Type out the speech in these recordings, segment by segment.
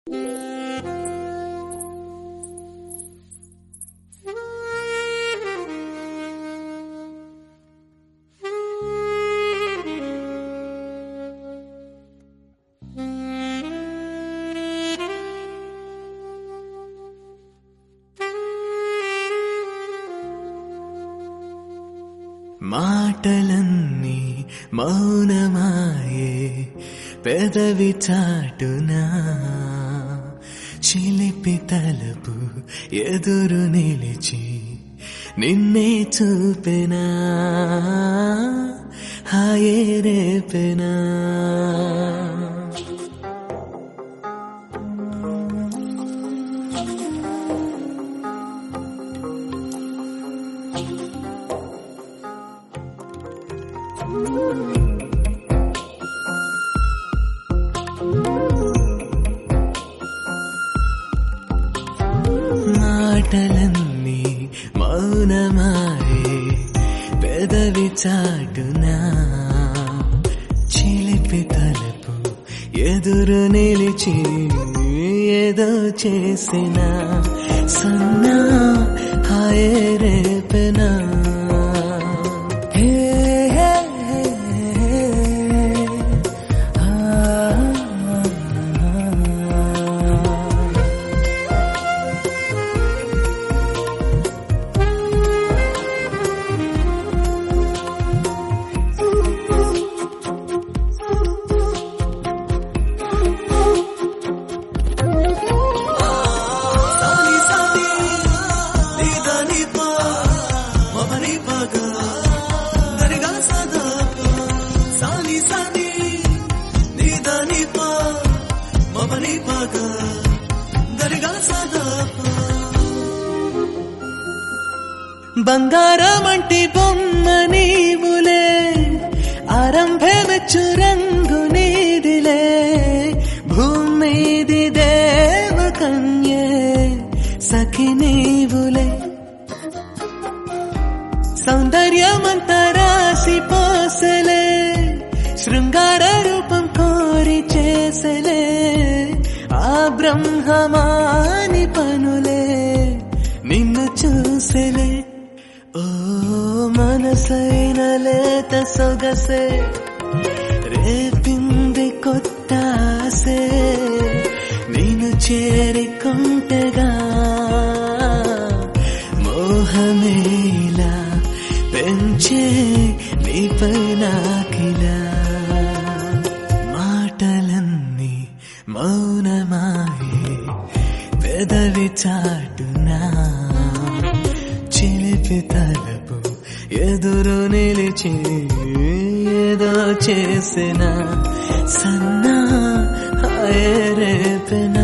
మాటలన్నీ మౌనమాయే పెదవి చాటునా చిలిపి తలపు ఎదురు నిలిచి నిన్నే చూపెనా హాయే రేపెనా మాటలన్నీ మౌనమాయే పెదవి చాటునా చిలిపి తలపు ఎదురు నిలిచి ఏదో చేసిన సన్నా హాయే రేపెనా హే హే హే హే. ఆ, ఆ, ఆ. సాని సాని నీదని పా మమని పగా దరిగా సదా సాని సాని నీదని పా మమని పగా దరిగా సదా బంగారమంటి బొమ్మ నీవులే ఆరంభమెచ్చు రంగు నీదిలే భూమిది దేవ కన్యే సఖి నీవులే సౌందర్యమంత రాసి పోసలే శృంగార రూపం కోరి చేసలే ఆ బ్రహ్మమాని పనులే నిన్ను చూసలే ఓ మనసైన లేత సొగసే రేపింది కొత్త ఆసే నేను చేరికొంటగా మోహమేలా పెంచే నీపై నాకిలా మాటలన్నీ మౌనమాయే పెదవి చాటునా చిలిపి తలపు ఎదురు నిలిచి ఏదో చేసిన సన్నా హాయే రేపెనా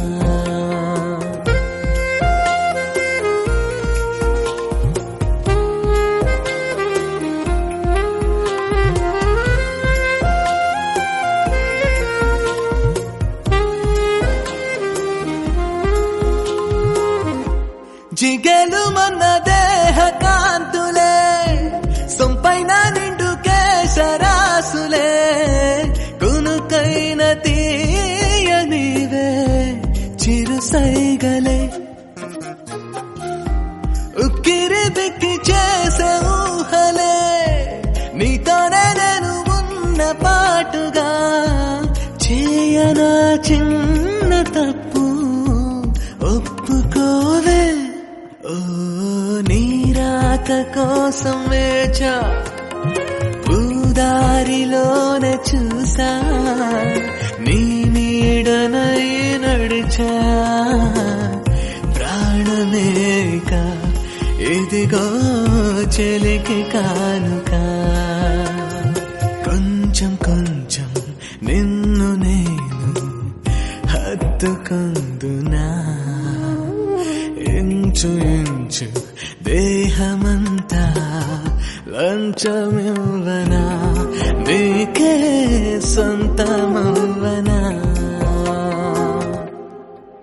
జిగలు మన దేహ కాంతులే సొంపైన నిండు కేశరాసులే కునుకైన తీయ నీవే చిరు సైగలే ఉక్కిరి బిక్కి చేసే ఊహలే నీతోనే నేను ఉన్న పాటుగా చేయనా చిన్న తప్పు ఒప్పుకోవే ఓ నీరాక కోసం వేచా భూదారిలోనే చూసా నీ నీడనై నడిచా ప్రాణమేక ఇదిగో చెలికి కానుక కొంచెం కొంచెం నిన్ను నేను హత్తుకుందునా ఇంచు ఇంచు దేహమంతా లంచమివ్వనా నీకే సొంతమవ్వనా